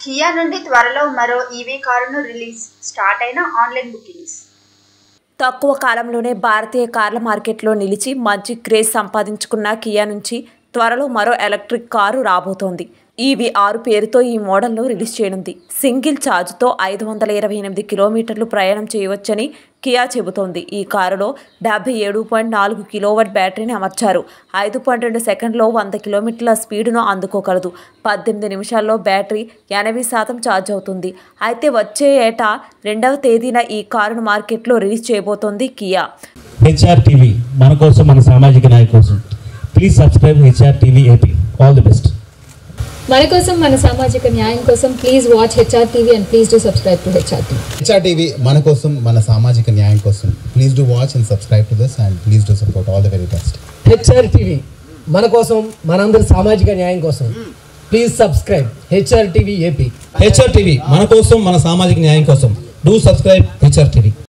Kia నుండి త్వరలో మరో ఈవీ కారును రిలీజ్ స్టార్ట్ అయిన ఆన్లైన్ బుకింగ్స్ తక్కువ కాలంలోనే భారతీయ కార్ల మార్కెట్లో నిలిచి మంచి క్రేజ్ సంపాదించుకున్న కియా నుంచి త్వరలో మరో ఎలక్ట్రిక్ కారు రాబోతోంది ఈవీ ఆరు పేరుతో ఈ మోడల్ను రిలీజ్ చేయనుంది సింగిల్ ఛార్జ్తో ఐదు వందల ఇరవై ఎనిమిది కిలోమీటర్లు ప్రయాణం చేయవచ్చని కియా చెబుతోంది ఈ కారులో డెబ్బై ఏడు పాయింట్ నాలుగు కిలోవాట్ బ్యాటరీని అమర్చారు ఐదు పాయింట్ రెండు సెకండ్లో వంద కిలోమీటర్ల స్పీడును అందుకోగలదు పద్దెనిమిది నిమిషాల్లో బ్యాటరీ ఎనభై శాతం ఛార్జ్ అవుతుంది అయితే వచ్చే ఏటా రెండవ తేదీన ఈ కారును మార్కెట్లో రిలీజ్ చేయబోతోంది కియా హెచ్ఆర్ టీవీ మన కోసం మన సామాజిక నాయకు కోసం please subscribe HR TV AP all the best మన కోసం మన సామాజిక న్యాయం కోసం please watch HR TV and please do subscribe to HR TV HR TV మన కోసం మన సామాజిక న్యాయం కోసం please do watch and subscribe to this and please do support all the very best HR TV మన కోసం మనందరి సామాజిక న్యాయం కోసం please subscribe HR TV AP HR TV మన కోసం మన సామాజిక న్యాయం కోసం డూ సబ్స్క్రైబ్ హెచ్ఆర్ టీవీ